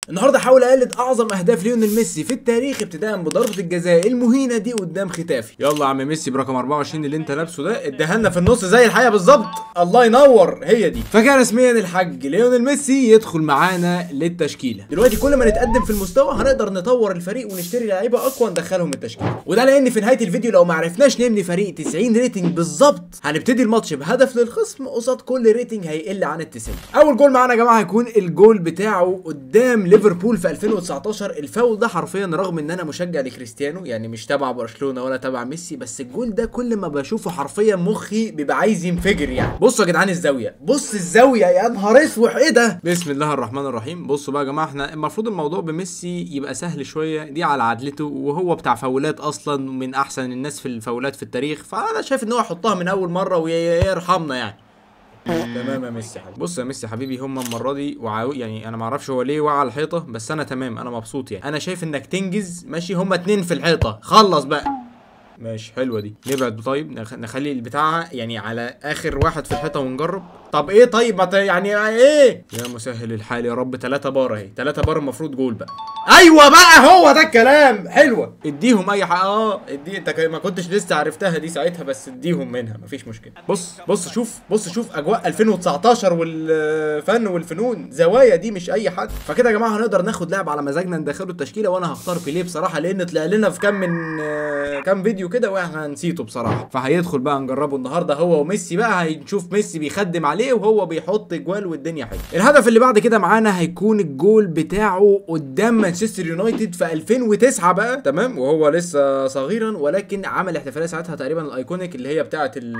النهارده هحاول اقلد اعظم اهداف ليونيل ميسي في التاريخ ابتداء بضربه الجزاء المهينه دي قدام ختافي يلا يا عم ميسي برقم 24 اللي انت لابسه ده اديها لنا في النص زي الحقيقه بالظبط الله ينور هي دي فكان رسميا الحاج ليونيل ميسي يدخل معانا للتشكيله دلوقتي كل ما نتقدم في المستوى هنقدر نطور الفريق ونشتري لعيبه اقوى ندخلهم التشكيله وده لان في نهايه الفيديو لو ما عرفناش نبني فريق 90 ريتنج بالظبط هنبتدي الماتش بهدف للخصم قصاد كل ريتنج هيقل عن ال 90 اول جول معانا يا جماعه هيكون الجول بتاعه قدام ليفربول في 2019 الفاول ده حرفيا رغم ان انا مشجع لكريستيانو يعني مش تبع برشلونه ولا تبع ميسي بس الجول ده كل ما بشوفه حرفيا مخي بيبقى عايز ينفجر يعني بصوا يا جدعان الزاويه بص الزاويه يا نهار اسود ايه ده بسم الله الرحمن الرحيم بصوا بقى يا جماعه احنا المفروض الموضوع بميسي يبقى سهل شويه دي على عدلته وهو بتاع فاولات اصلا من احسن الناس في الفاولات في التاريخ فانا شايف ان هو يحطها من اول مره ويرحمنا يعني تمام يا ميسي حبيبي بص يا ميسي حبيبي هم المره دي وعاو يعني انا ما اعرفش هو ليه وقع على الحيطه بس انا تمام انا مبسوط يعني انا شايف انك تنجز ماشي هم اتنين في الحيطه خلص بقى ماشي حلوه دي نبعد طيب نخ... نخلي البتاع يعني على اخر واحد في الحيطه ونجرب طب ايه طيب ما ت... يعني ايه يا مسهل الحال يا رب ثلاثة بار اهي ثلاثة بار المفروض جول بقى ايوه بقى هو ده الكلام حلوه اديهم اي حاجه اه ادي انت ك- ما كنتش لسه عرفتها دي ساعتها بس اديهم منها مفيش مشكله بص بص شوف بص شوف اجواء 2019 والفن والفنون زوايا دي مش اي حد فكده يا جماعه هنقدر ناخد لاعب على مزاجنا ندخله التشكيله وانا هختار بيليه بصراحه لان طلع لنا في كام من آه، كام فيديو كده واحنا نسيته بصراحه فهيدخل بقى نجربه النهارده هو وميسي بقى هنشوف ميسي بيخدم عليه وهو بيحط جوال والدنيا حلوه الهدف اللي بعد كده معانا هيكون الجول بتاعه قدام مانشستر يونايتد في 2009 بقى تمام وهو لسه صغيرا ولكن عمل احتفاليه ساعتها تقريبا الايكونيك اللي هي بتاعه ال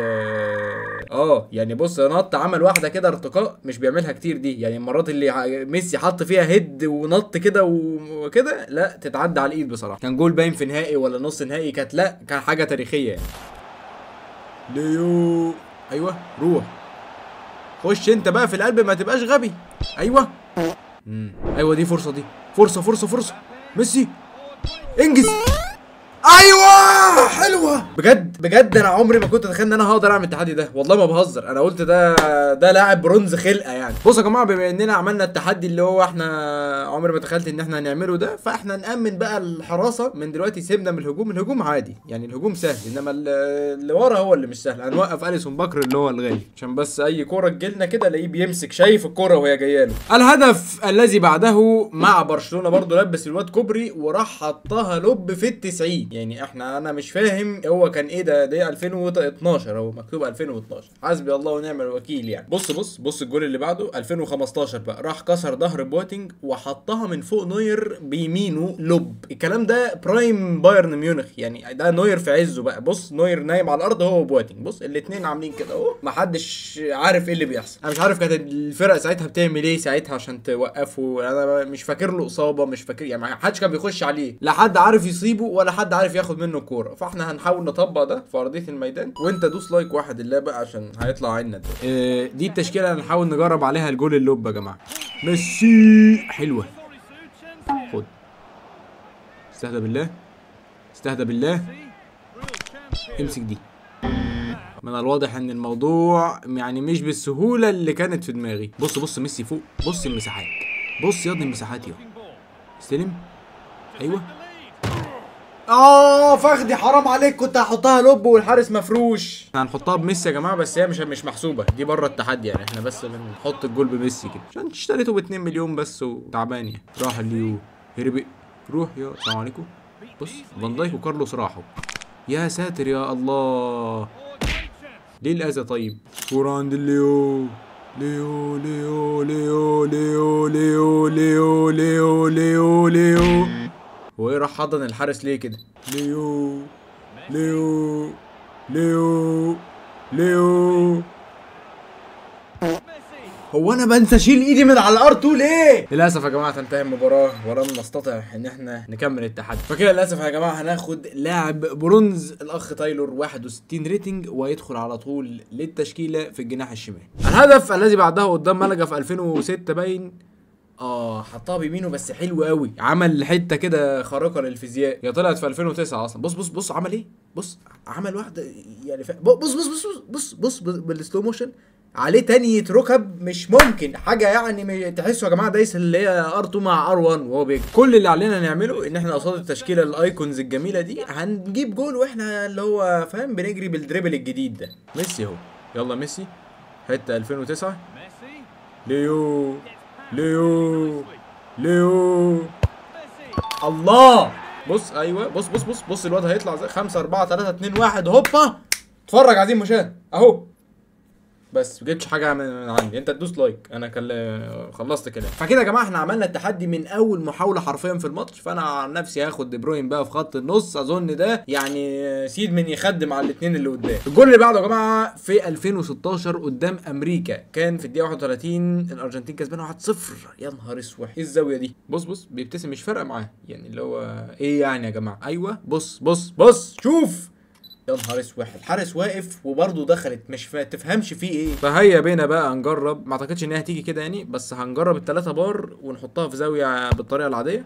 اه يعني بص نط عمل واحده كده ارتقاء مش بيعملها كتير دي يعني المرات اللي ع- ميسي حط فيها هيد ونط كده وكده لا تتعدى على الايد بصراحه كان جول باين في نهائي ولا نص نهائي كانت لا كان حاجه تاريخيه يعني ليو ايوه روح خش انت بقى في القلب ما تبقاش غبي ايوه مم. ايوه دي فرصه دي فرصه فرصه فرصه ميسي انجز ايوه حلوه بجد بجد انا عمري ما كنت اتخيل ان انا هقدر اعمل التحدي ده والله ما بهزر انا قلت ده ده لاعب برونز خلقه يعني بصوا يا جماعه بما اننا عملنا التحدي اللي هو احنا عمري ما تخيلت ان احنا هنعمله ده فاحنا نامن بقى الحراسه من دلوقتي سيبنا من الهجوم الهجوم عادي يعني الهجوم سهل انما ال- اللي ورا هو اللي مش سهل هنوقف اليسون بكر اللي هو الغالي عشان بس اي كوره تجيلنا كده الاقيه بيمسك شايف الكوره وهي جايه له الهدف الذي بعده مع برشلونه برضه لبس الواد كوبري وراح حطها لوب في التسعين يعني احنا انا مش فاهم هو كان ايه ده ده 2012 هو مكتوب 2012 حسبي الله ونعم الوكيل يعني بص بص بص الجول اللي بعده 2015 بقى راح كسر ظهر بواتينج وحطها من فوق نوير بيمينه لوب الكلام ده برايم بايرن ميونخ يعني ده نوير في عزه بقى بص نوير نايم على الارض هو وبواتينج بص الاثنين عاملين كده اهو محدش عارف ايه اللي بيحصل انا مش عارف كانت الفرق ساعتها بتعمل ايه ساعتها عشان توقفه انا مش فاكر له اصابه مش فاكر يعني ما حدش كان بيخش عليه لا حد عارف يصيبه ولا حد عارف ياخد منه الكوره فاحنا هنحاول نطبق ده في ارضيه الميدان وانت دوس لايك واحد الله بقى عشان هيطلع عنا ده آه، دي التشكيله اللي هنحاول نجرب عليها الجول اللوب يا جماعه ميسي حلوه خد استهدى بالله استهدى بالله امسك دي من الواضح ان الموضوع يعني مش بالسهوله اللي كانت في دماغي بص بص ميسي فوق بص المساحات بص يا ابني المساحات يا استلم ايوه اه فخدي حرام عليك كنت هحطها لوب والحارس مفروش احنا هنحطها بميسي يا جماعه بس هي مش مش محسوبه دي بره التحدي يعني احنا بس بنحط الجول بميسي كده عشان اشتريته ب 2 مليون بس وتعبان يعني راح اليو هرب روح يا السلام عليكم بص فان دايك وكارلوس راحوا يا ساتر يا الله ليه الاذى طيب كورة عند الليو ليو ليو ليو ليو ليو ليو ليو ليو ليو هو ايه راح حضن الحارس ليه كده ليو ليو ليو ليو هو انا بنسى اشيل ايدي من على الار 2 ليه؟ للاسف يا جماعه تنتهي المباراه ولم نستطع ان احنا نكمل التحدي فكده للاسف يا جماعه هناخد لاعب برونز الاخ تايلور 61 ريتنج ويدخل على طول للتشكيله في الجناح الشمال الهدف الذي بعده قدام ملقا في 2006 باين اه حطها بيمينه بس حلو قوي عمل حته كده خارقه للفيزياء هي طلعت في 2009 اصلا بص بص بص عمل ايه بص عمل واحده يعني ف... بص بص بص بص بص, بص بالسلو موشن عليه تانية ركب مش ممكن حاجه يعني م- تحسوا يا جماعه دايس اللي هي ار2 مع ار1 وهو بيجري كل اللي علينا نعمله ان احنا قصاد التشكيله الايكونز الجميله دي هنجيب جول واحنا اللي هو فاهم بنجري بالدريبل الجديد ده ميسي اهو يلا ميسي حته 2009 ليو ليو ليو الله بص ايوه بص بص بص بص الواد هيطلع زي 5 4 3 2 1 هوبا اتفرج عزيزي المشاهد اهو بس ما جبتش حاجه من من عندي انت تدوس لايك انا كل خلصت كلام فكده يا جماعه احنا عملنا التحدي من اول محاوله حرفيا في الماتش فانا عن نفسي هاخد دي بروين بقى في خط النص اظن ده يعني سيد من يخدم على الاثنين اللي قدام الجول اللي بعده يا جماعه في 2016 قدام امريكا كان في الدقيقه 31 الارجنتين كسبانه 1-0 يا نهار اسود ايه الزاويه دي بص بص بيبتسم مش فارقه معاه يعني اللي هو ايه يعني يا جماعه ايوه بص بص بص شوف يا نهار اسود الحارس واقف وبرضه دخلت مش فا... تفهمش فيه ايه فهيا بينا بقى نجرب ما اعتقدش ان هي هتيجي كده يعني بس هنجرب الثلاثه بار ونحطها في زاويه بالطريقه العاديه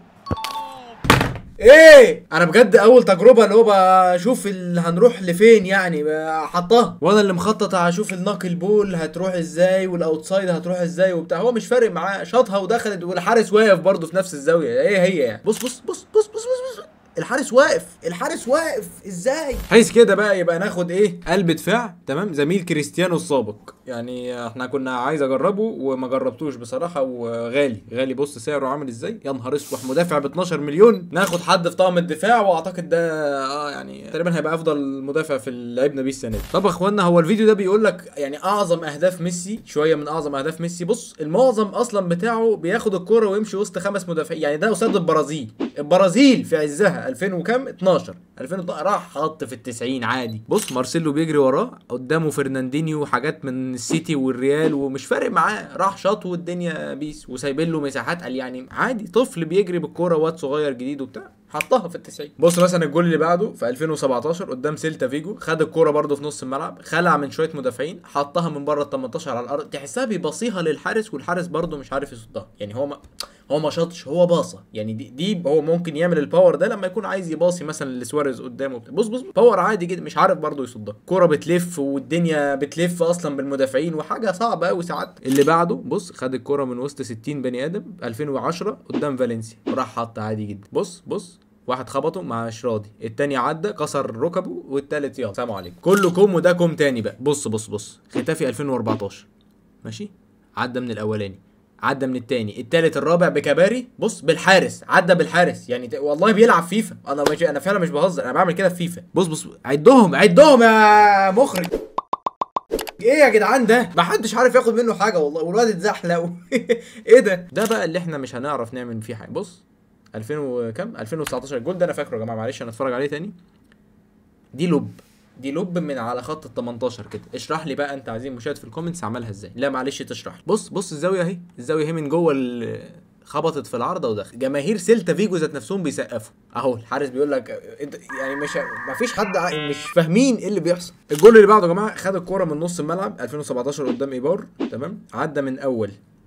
ايه انا بجد اول تجربه اللي هو بشوف اللي هنروح لفين يعني ب- حطها وانا اللي مخطط هشوف الناكل بول هتروح ازاي والاوتسايد هتروح ازاي وبتاع هو مش فارق معاه شاطها ودخلت والحارس واقف برضه في نفس الزاويه ايه هي يعني بص بص بص بص بص بص, بص. الحارس واقف الحارس واقف ازاي حيث كده بقى يبقى ناخد ايه قلب دفاع تمام زميل كريستيانو السابق يعني احنا كنا عايز اجربه وما جربتوش بصراحه وغالي غالي بص سعره عامل ازاي يا نهار اسود مدافع ب 12 مليون ناخد حد في طاقم الدفاع واعتقد ده اه يعني تقريبا هيبقى افضل مدافع في اللي لعبنا بيه السنه دي طب يا اخوانا هو الفيديو ده بيقول لك يعني اعظم اهداف ميسي شويه من اعظم اهداف ميسي بص المعظم اصلا بتاعه بياخد الكرة ويمشي وسط خمس مدافعين يعني ده قصاد البرازيل البرازيل في عزها 2000 وكام 12 2012 راح حط في ال 90 عادي بص مارسيلو بيجري وراه قدامه فرناندينيو وحاجات من السيتي والريال ومش فارق معاه راح شاط والدنيا بيس وسايبين له مساحات قال يعني عادي طفل بيجري بالكوره واد صغير جديد وبتاع حطها في التسعين بص مثلا الجول اللي بعده في 2017 قدام سيلتا فيجو خد الكوره برده في نص الملعب خلع من شويه مدافعين حطها من بره ال 18 على الارض تحسها بيباصيها للحارس والحارس برده مش عارف يصدها يعني هو ما هو ما شاطش هو باصه يعني دي, دي هو ممكن يعمل الباور ده لما يكون عايز يباصي مثلا لسواريز قدامه بص بص باور عادي جدا مش عارف برضه يصدها كوره بتلف والدنيا بتلف اصلا بالمدافعين وحاجه صعبه قوي ساعات اللي بعده بص خد الكوره من وسط 60 بني ادم 2010 قدام فالنسيا وراح حط عادي جدا بص بص واحد خبطه مش راضي التاني عدى كسر ركبه والتالت يلا سلام عليكم كله كوم وده كوم تاني بقى بص بص بص ختافي 2014 ماشي عدى من الاولاني عدى من التاني التالت الرابع بكباري بص بالحارس عدى بالحارس يعني ت- والله بيلعب فيفا انا مش انا فعلا مش بهزر انا بعمل كده في فيفا بص بص عدهم عدهم يا مخرج ايه يا جدعان ده ما حدش عارف ياخد منه حاجه والله والواد اتزحلق و- ايه ده ده بقى اللي احنا مش هنعرف نعمل فيه حاجه بص 2000 وكم 2019 الجول ده انا فاكره يا جماعه معلش انا اتفرج عليه تاني دي لوب دي لوب من على خط ال 18 كده اشرح لي بقى انت عايزين مشاهد في الكومنتس عملها ازاي لا معلش تشرح لي. بص بص الزاويه اهي الزاويه اهي من جوه ال- خبطت في العارضه ودخل جماهير سيلتا فيجو ذات نفسهم بيسقفوا اهو الحارس بيقول لك انت يعني مش ما فيش حد ع- مش فاهمين ايه اللي بيحصل الجول اللي بعده يا جماعه خد الكوره من نص الملعب 2017 قدام ايبار تمام عدى من اول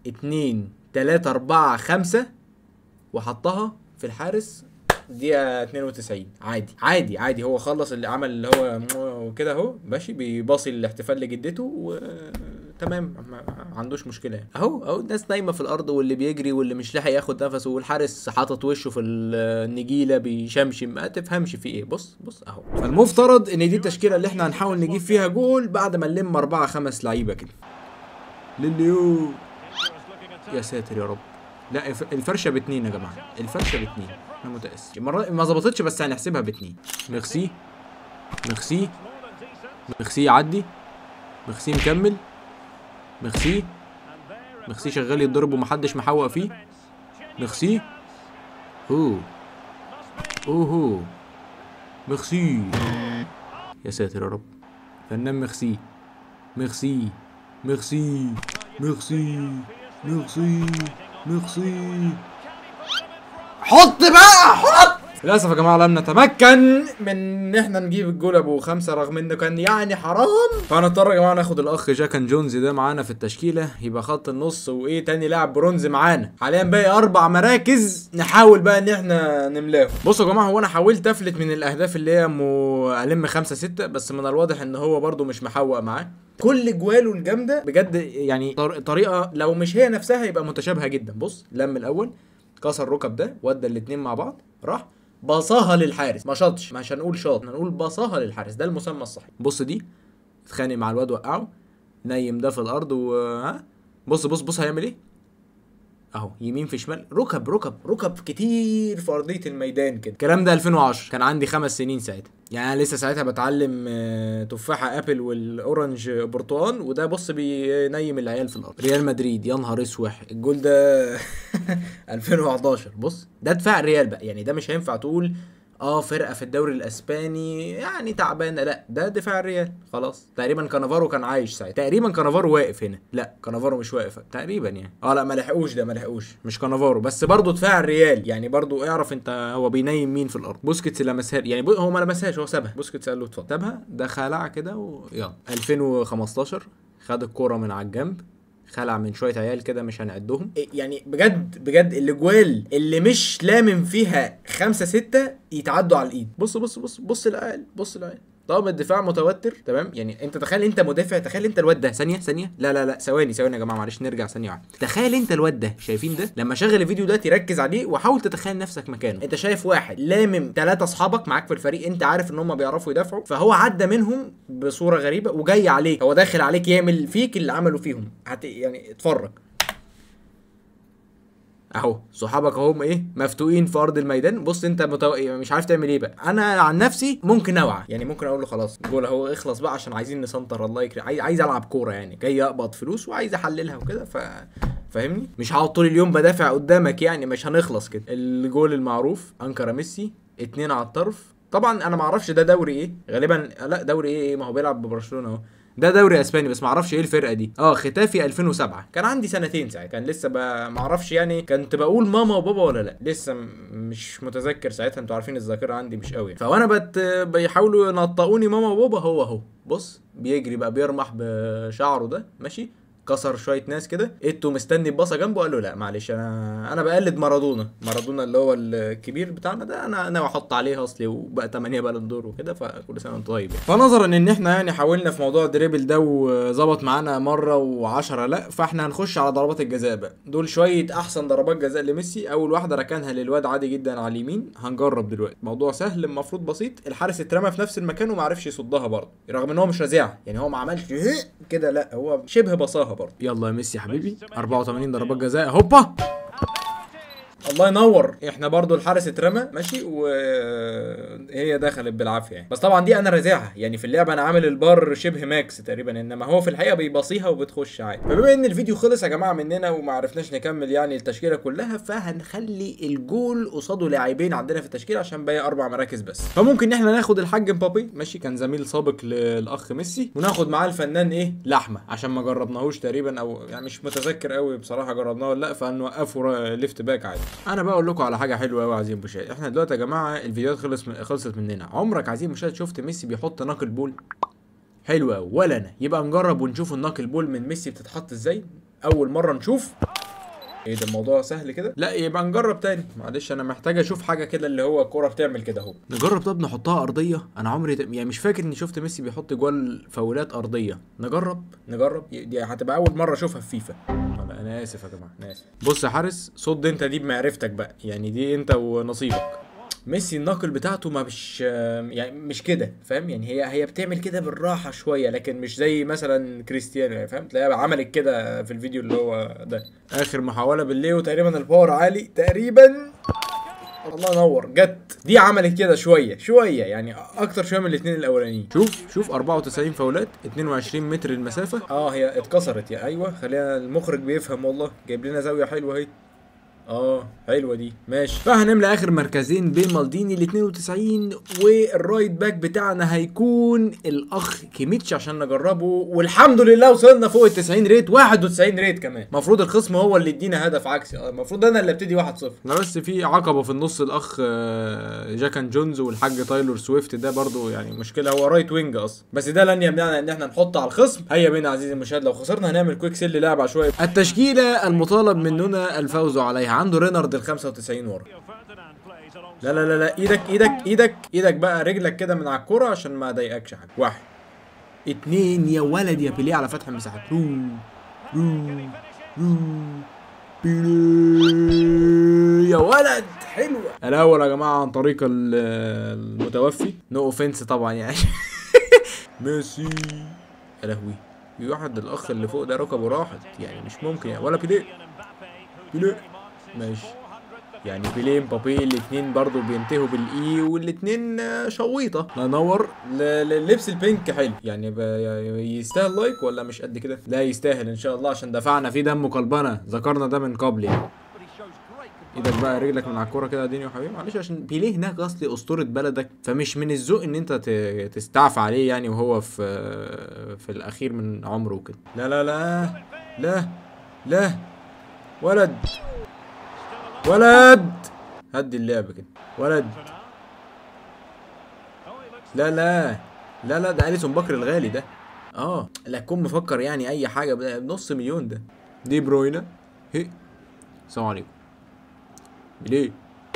2 3 4 5 وحطها في الحارس دقيقة 92 عادي عادي عادي هو خلص اللي عمل اللي هو وكده اهو ماشي بيباصي الاحتفال لجدته و تمام ما ما عندوش مشكله يعني. اهو اهو الناس نايمه في الارض واللي بيجري واللي مش لاحق ياخد نفسه والحارس حاطط وشه في النجيله بيشمشم ما تفهمش في ايه بص بص اهو فالمفترض ان دي التشكيله اللي احنا هنحاول نجيب فيها جول بعد ما نلم اربعه خمس لعيبه كده لليو يا ساتر يا رب لا الف- الفرشه باتنين يا جماعه الفرشه باتنين انا متاسف المره ما ظبطتش بس هنحسبها باتنين ميرسي ميرسي ميرسي يعدي ميرسي مكمل ميرسي ميرسي شغال يتضرب ومحدش محوق فيه ميرسي هو اوهو ميرسي يا ساتر يا رب فنان ميرسي ميرسي ميرسي ميرسي ميرسي ميرسي حط بقى حط للاسف يا جماعه لم نتمكن من ان احنا نجيب الجول ابو خمسه رغم انه كان يعني حرام فهنضطر يا جماعه ناخد الاخ جاكن جونز ده معانا في التشكيله يبقى خط النص وايه تاني لاعب برونز معانا حاليا باقي اربع مراكز نحاول بقى ان احنا نملاهم بصوا يا جماعه هو انا حاولت افلت من الاهداف اللي هي مو... الم خمسه سته بس من الواضح ان هو برده مش محوق معاه كل جواله الجامده بجد يعني طر- طريقه لو مش هي نفسها يبقى متشابهه جدا بص لم الاول كسر الركب ده ودى الاتنين مع بعض راح باصاها للحارس ما شاطش مش هنقول شاط هنقول باصاها للحارس ده المسمى الصحيح بص دي اتخانق مع الواد وقعه نيم ده في الارض و ها بص بص بص هيعمل ايه اهو يمين في شمال ركب ركب ركب كتير في ارضيه الميدان كده الكلام ده 2010 كان عندي خمس سنين ساعتها يعني انا لسه ساعتها بتعلم آه، تفاحه ابل والاورنج برتقال وده بص بينيم العيال في الارض ريال مدريد يا نهار اسوح الجول ده 2011 بص ده دفاع الريال بقى يعني ده مش هينفع تقول اه فرقه في الدوري الاسباني يعني تعبانه لا ده دفاع الريال خلاص تقريبا كانافارو كان عايش ساعتها تقريبا كانافارو واقف هنا لا كانافارو مش واقف تقريبا يعني اه لا ما لحقوش ده ما لحقوش مش كانافارو بس برضه دفاع الريال يعني برضه اعرف انت هو بينيم مين في الارض بوسكيتس لمسها يعني بو- هو ما لمسهاش هو سابها بوسكيتس قال له اتفضل سابها ده خلع كده ويلا 2015 خد الكوره من على الجنب خلع من شويه عيال كده مش هنعدهم يعني بجد بجد الاجوال اللي مش لامم فيها خمسة ستة يتعدوا على الايد بص بص بص بص العيال بص العيال طبعا الدفاع متوتر تمام يعني انت تخيل انت مدافع تخيل انت الواد ده ثانيه ثانيه لا لا لا ثواني ثواني يا جماعه معلش نرجع ثانيه واحده تخيل انت الواد ده شايفين ده لما شغل الفيديو ده تركز عليه وحاول تتخيل نفسك مكانه انت شايف واحد لامم ثلاثه اصحابك معاك في الفريق انت عارف ان هم بيعرفوا يدافعوا فهو عدى منهم بصوره غريبه وجاي عليك هو داخل عليك يعمل فيك اللي عملوا فيهم هت يعني اتفرج اهو صحابك اهم ايه مفتوقين في ارض الميدان بص انت متو... مش عارف تعمل ايه بقى انا عن نفسي ممكن اوعى يعني ممكن اقول له خلاص جول اهو اخلص بقى عشان عايزين نسنتر الله يكرم عايز, عايز العب كوره يعني جاي اقبض فلوس وعايز احللها وكده ف فاهمني مش هقعد طول اليوم بدافع قدامك يعني مش هنخلص كده الجول المعروف انكر ميسي اتنين على الطرف طبعا انا ما اعرفش ده دوري ايه غالبا لا دوري ايه, إيه ما هو بيلعب ببرشلونه اهو ده دوري اسباني بس ما اعرفش ايه الفرقه دي اه ختافي 2007 كان عندي سنتين ساعتها كان لسه ب- ما اعرفش يعني كنت بقول ماما وبابا ولا لا لسه م- مش متذكر ساعتها انتوا عارفين الذاكره عندي مش قوي فوانا بت بيحاولوا ينطقوني ماما وبابا هو اهو بص بيجري بقى بيرمح بشعره ده ماشي كسر شويه ناس كده ايتو مستني الباصه جنبه قال له لا معلش انا انا بقلد مارادونا مارادونا اللي هو الكبير بتاعنا ده انا انا بحط عليه اصلي وبقى 8 بالون دور وكده فكل سنه وانت طيب يعني. فنظرا ان احنا يعني حاولنا في موضوع الدريبل ده وظبط معانا مره و10 لا فاحنا هنخش على ضربات الجزاء بقى دول شويه احسن ضربات جزاء لميسي اول واحده ركنها للواد عادي جدا على اليمين هنجرب دلوقتي موضوع سهل المفروض بسيط الحارس اترمى في نفس المكان وما عرفش يصدها برضه رغم ان هو مش رازعها يعني هو ما عملش كده لا هو شبه بصاها برضه يلا يا ميسي يا حبيبي 84 ضربات جزاء هوبا الله ينور احنا برضو الحارس اترمى ماشي وهي دخلت بالعافيه يعني بس طبعا دي انا رازعها يعني في اللعبه انا عامل البار شبه ماكس تقريبا انما هو في الحقيقه بيبصيها وبتخش عادي فبما ان الفيديو خلص يا جماعه مننا وما عرفناش نكمل يعني التشكيله كلها فهنخلي الجول قصاده لاعبين عندنا في التشكيله عشان باقي اربع مراكز بس فممكن ان احنا ناخد الحاج مبابي ماشي كان زميل سابق للاخ ميسي وناخد معاه الفنان ايه لحمه عشان ما جربناهوش تقريبا او يعني مش متذكر قوي بصراحه جربناه ولا لا فهنوقفه را- ليفت باك عادي انا بقى اقول لكم على حاجه حلوه قوي عايزين مشاهد احنا دلوقتي يا جماعه الفيديوهات خلص من خلصت مننا عمرك عايزين مشاهد شفت ميسي بيحط ناقل بول حلو قوي ولا انا يبقى نجرب ونشوف الناقل بول من ميسي بتتحط ازاي اول مره نشوف ايه ده الموضوع سهل كده لا يبقى نجرب تاني معلش انا محتاج اشوف حاجه كده اللي هو الكوره بتعمل كده اهو نجرب طب نحطها ارضيه انا عمري ت... يعني مش فاكر اني شفت ميسي بيحط جوال فاولات ارضيه نجرب نجرب دي هتبقى اول مره اشوفها في فيفا لا انا اسف يا جماعه انا اسف بص يا حارس صد انت دي بمعرفتك بقى يعني دي انت ونصيبك ميسي النقل بتاعته ما مش يعني مش كده فاهم يعني هي هي بتعمل كده بالراحه شويه لكن مش زي مثلا كريستيانو يعني فاهم تلاقيها عملت كده في الفيديو اللي هو ده اخر محاوله بالليو تقريبا الباور عالي تقريبا الله ينور جت دي عملت كده شويه شويه يعني اكتر شويه من الاثنين الاولانيين شوف شوف 94 فاولات 22 متر المسافه اه هي اتكسرت يا ايوه خلينا المخرج بيفهم والله جايب لنا زاويه حلوه اهي اه حلوه دي ماشي فهنملى اخر مركزين بين مالديني ال 92 والرايت باك بتاعنا هيكون الاخ كيميتش عشان نجربه والحمد لله وصلنا فوق ال 90 ريت 91 ريت كمان المفروض الخصم هو اللي يدينا هدف عكسي اه المفروض انا اللي ابتدي 1-0 لا بس في عقبه في النص الاخ آه، جاكان جونز والحاج تايلور سويفت ده برضو يعني مشكله هو رايت وينج اصلا بس ده لن يمنعنا ان احنا نحط على الخصم هيا بينا عزيزي المشاهد لو خسرنا هنعمل كويك سيل لعب عشوائي التشكيله المطالب مننا الفوز عليها عنده رينارد ال 95 ورا لا لا لا لا ايدك ايدك ايدك ايدك بقى رجلك كده من على الكرة عشان ما اضايقكش حاجه واحد اتنين يا ولد يا بيليه على فتح المساحات رو رو رو بيليه يا ولد حلوه الاول يا جماعه عن طريق ال- المتوفي نو اوفنس طبعا يعني ميسي يا لهوي في واحد الاخ اللي فوق ده ركبه راحت يعني مش ممكن يعني ولا بيليه بيليه ماشي يعني بيليه مبابي الاثنين برضو بينتهوا بالاي والاثنين شويطه لا نور ل- ل- لبس البينك حلو يعني ب- يستاهل لايك ولا مش قد كده لا يستاهل ان شاء الله عشان دفعنا فيه دم قلبنا ذكرنا ده من قبل يعني ايدك بقى رجلك من على الكوره كده اديني يا حبيبي معلش عشان بيليه هناك اصلي اسطوره بلدك فمش من الذوق ان انت ت- تستعفى عليه يعني وهو في في الاخير من عمره وكده لا لا لا لا لا ولد ولد هدي اللعب كده ولد لا لا لا لا ده اليسون بكر الغالي ده اه لا تكون مفكر يعني اي حاجه ب- بنص مليون ده دي بروينا هي السلام عليكم ليه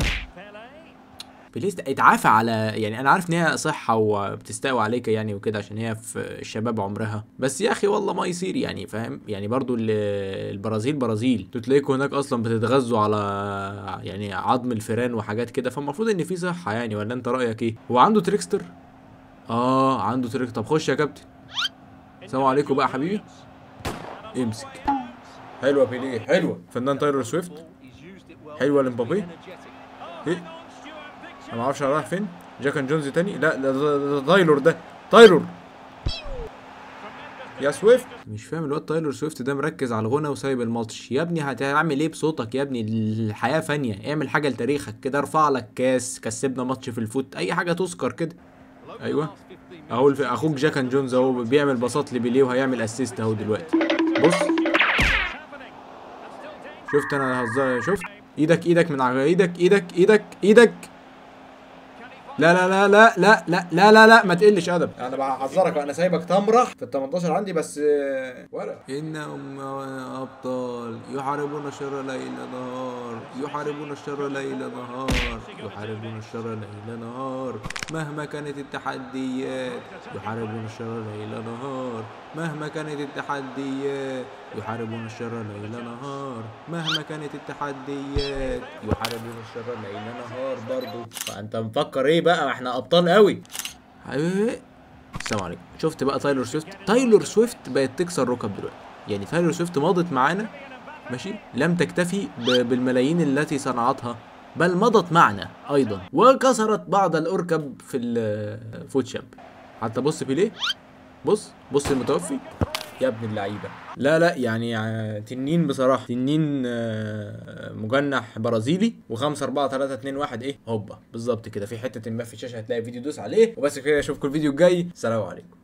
بليز اتعافى على يعني انا عارف ان هي صحه وبتستقوى عليك يعني وكده عشان هي في الشباب عمرها بس يا اخي والله ما يصير يعني فاهم يعني برضو ال- البرازيل برازيل انتوا تلاقيكوا هناك اصلا بتتغذوا على يعني عظم الفيران وحاجات كده فالمفروض ان في صحه يعني ولا انت رايك ايه هو عنده تريكستر اه عنده تريك طب خش يا كابتن السلام عليكم بقى يا حبيبي امسك حلوه بيليه حلوه فنان تايلور سويفت حلوه لمبابي ايه انا ما اعرفش انا رايح فين جاكن جونز تاني لا ده, ده, ده تايلور ده تايلور يا سويفت مش فاهم الواد تايلور سويفت ده مركز على الغنى وسايب الماتش يا ابني هتعمل ايه بصوتك يا ابني الحياه فانيه اعمل حاجه لتاريخك كده ارفع لك كاس كسبنا ماتش في الفوت اي حاجه تذكر كده ايوه اهو الف- اخوك جاكن جونز اهو بيعمل بساط لبيليه وهيعمل اسيست اهو دلوقتي بص شفت انا هزار شفت ايدك ايدك من على ايدك ايدك ايدك ايدك لا لا لا لا لا لا لا لا لا ما تقلش ادب انا بحذرك انا سايبك تمرح في ال 18 عندي بس ولا انهم ابطال يحاربون الشر ليل نهار يحاربون الشر ليل نهار يحاربون الشر ليل نهار مهما كانت التحديات يحاربون الشر ليل نهار مهما كانت التحديات يحاربون الشر ليل نهار مهما كانت التحديات يحاربون الشر ليل نهار برضو فانت مفكر ايه بقى ما احنا ابطال قوي حبيبي السلام عليكم شفت بقى تايلور سويفت تايلور سويفت بقت تكسر ركب دلوقتي يعني تايلور سويفت مضت معانا ماشي لم تكتفي ب- بالملايين التي صنعتها بل مضت معنا ايضا وكسرت بعض الاركب في الفوتشامب حتى بص بيليه بص بص المتوفي يا ابن اللعيبه لا لا يعني آه، تنين بصراحه تنين آه، مجنح برازيلي و5 4 3 2 1 ايه هوبا بالظبط كده في حته ما في الشاشه هتلاقي فيديو دوس عليه وبس كده اشوفكم الفيديو الجاي سلام عليكم